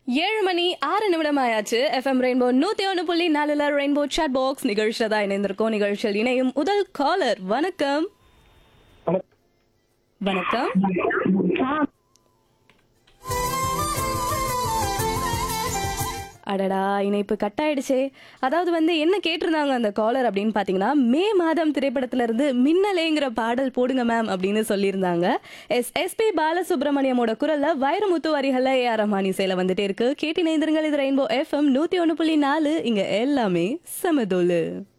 ஏழு மணி ஆறு நிமிடம் ஆயாச்சு எஃப்எம் ரெயின்போ நூத்தி ஒன்று புள்ளி நாலுல ரெயின்போ சாட் பாக்ஸ் நிகழ்ச்சியில் தான் இணைந்திருக்கோம் நிகழ்ச்சியில் இணையும் முதல் காலர் வணக்கம் வணக்கம் அடடா இணைப்பு கட் ஆயிடுச்சே அதாவது வந்து என்ன கேட்டிருந்தாங்க அந்த காலர் அப்படின்னு பார்த்தீங்கன்னா மே மாதம் திரைப்படத்துல இருந்து மின்னலேங்கிற பாடல் போடுங்க மேம் அப்படின்னு சொல்லியிருந்தாங்க எஸ் எஸ்பி பாலசுப்ரமணியமோட குரல்ல வைரமுத்து வரிகள்ல ஏ ஆர் ரஹ்மான் இசையில வந்துட்டே இருக்கு கேட்டி நேந்திரங்கள் இது ரெயின்போ எஃப்எம் நூத்தி ஒன்று புள்ளி நாலு இங்க எல்லாமே சமதோலு